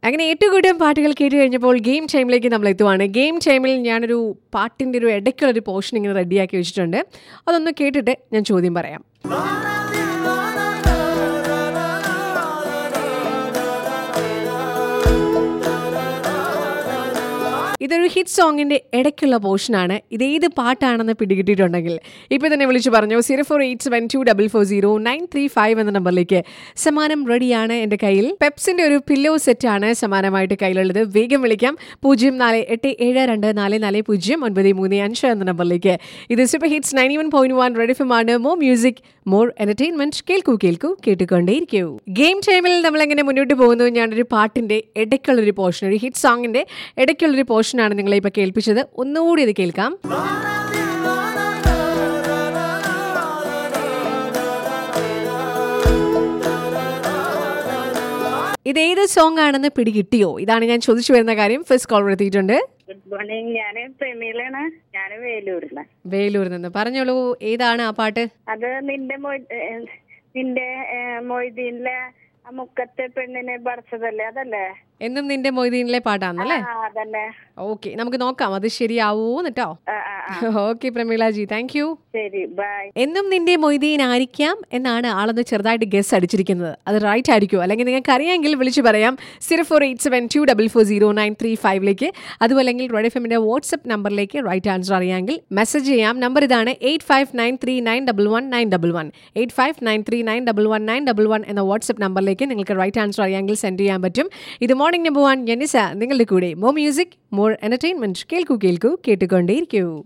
അങ്ങനെ ഏറ്റവും കൂടുതൽ പാട്ടുകൾ കേട്ട് കഴിഞ്ഞപ്പോൾ ഗെയിം ടൈമിലേക്ക് നമ്മൾ എത്തുവാണ് ഗെയിം ടൈമിൽ ഞാനൊരു പാട്ടിൻ്റെ ഒരു ഇടയ്ക്കുള്ളൊരു പോർഷൻ ഇങ്ങനെ റെഡിയാക്കി വെച്ചിട്ടുണ്ട് അതൊന്ന് കേട്ടിട്ട് ഞാൻ ചോദ്യം പറയാം ഇതൊരു ഹിറ്റ് സോങ്ങിന്റെ ഇടയ്ക്കുള്ള പോർഷനാണ് ഇത് ഏത് പാട്ടാണെന്ന് പിടികിട്ടിയിട്ടുണ്ടെങ്കിൽ ഇപ്പോൾ തന്നെ വിളിച്ചു പറഞ്ഞു zero four eight seven two double four zero nine three five എന്ന നമ്പറിലേക്ക് സമ്മാനം റെഡിയാണ് എൻ്റെ കയ്യിൽ പെപ്സിന്റെ ഒരു പില്ലോ സെറ്റാണ് സമാനമായിട്ട് കയ്യിലുള്ളത് വേഗം വിളിക്കാം പൂജ്യം നാല് എട്ട് ഏഴ് രണ്ട് നാല് നാല് പൂജ്യം ഒൻപത് മൂന്ന് അഞ്ച് എന്ന നമ്പറിലേക്ക് ഇത് super hits ninety one point one ready ആണ് മോർ മ്യൂസിക് മോർ എന്റർടൈൻമെന്റ് കേൾക്കൂ കേൾക്കൂ കേട്ടുകൊണ്ടേയിരിക്കൂ ഗെയിം ടൈമിൽ നമ്മൾ എങ്ങനെ മുന്നോട്ട് പോകുന്നു ഞാനൊരു പാട്ടിന്റെ ഇടയ്ക്കുള്ളൊരു പോർഷൻ ഒരു ഹിറ്റ് സോങ്ങിന്റെ ഇടയ്ക്കുള്ളൊരു പോർഷനാണ് നിങ്ങളെ ഇപ്പൊ കേൾപ്പിച്ചത് ഒന്നുകൂടി ഇത് കേൾക്കാം ഇത് ഏത് സോങ് ആണെന്ന് പിടികിട്ടിയോ ഇതാണ് ഞാൻ ചോദിച്ചു വരുന്ന കാര്യം ഫസ്റ്റ് കോൾ എത്തിയിട്ടുണ്ട് ഗുഡ് മോർണിംഗ് ഞാന് പ്രമീളാണ് ഞാന് വേലൂരില് വേലൂരിൽ നിന്ന് പറഞ്ഞോളൂ ഏതാണ് ആ പാട്ട് അത് നിന്റെ മൊയ് ഏഹ് നിന്റെ ഏഹ് മൊയ്തീനിലെ ആ മുക്കത്തെ പെണ്ണിനെ പറിച്ചതല്ലേ അതല്ലേ എന്നും നിന്റെ മൊയ്തീനിലെ പാട്ടാണല്ലേ ആ അതന്നെ ഓക്കെ നമുക്ക് നോക്കാം അത് ശരിയാവൂന്ന് കേട്ടോ ആ ആ ആ ഓക്കെ പ്രമീളാജി താങ്ക് യു ശരി ബൈ എന്നും നിന്റെ മൊയ്തീൻ ആയിരിക്കാം എന്നാണ് ആളൊന്ന് ചെറുതായിട്ട് ഗസ് അടിച്ചിരിക്കുന്നത് അത് റൈറ്റ് ആയിരിക്കുമോ അല്ലെങ്കിൽ നിങ്ങൾക്ക് അറിയാമെങ്കിൽ വിളിച്ചു പറയാം zero four eight seven two double four zero nine three ഫൈവിലേക്ക് അതുമല്ലെങ്കിൽ റെഡ് എഫ് എമ്മിന്റെ വാട്സ്ആപ്പ് നമ്പറിലേക്ക് റൈറ്റ് ആൻസർ അറിയാമെങ്കിൽ മെസ്സേജ് ചെയ്യാം നമ്പർ ഇതാണ് eight five nine three nine double one nine double one eight five nine three nine double one nine double one എന്ന വാട്സ്ആപ്പ് നമ്പറിലേക്ക് നിങ്ങൾക്ക് റൈറ്റ് ആൻസർ അറിയാമെങ്കിൽ സെൻഡ് ചെയ്യാൻ പറ്റും ഇത് മോർണിംഗ് നമ്പർ വൺ ജനിസ നിങ്ങളുടെ കൂടെ മോ മ്യൂസിക് മോർ എന്റർടൈൻമെന്റ് കേൾക്കൂ കേൾക്കൂ കേട്ടുകൊണ്ടേയിരിക്കൂ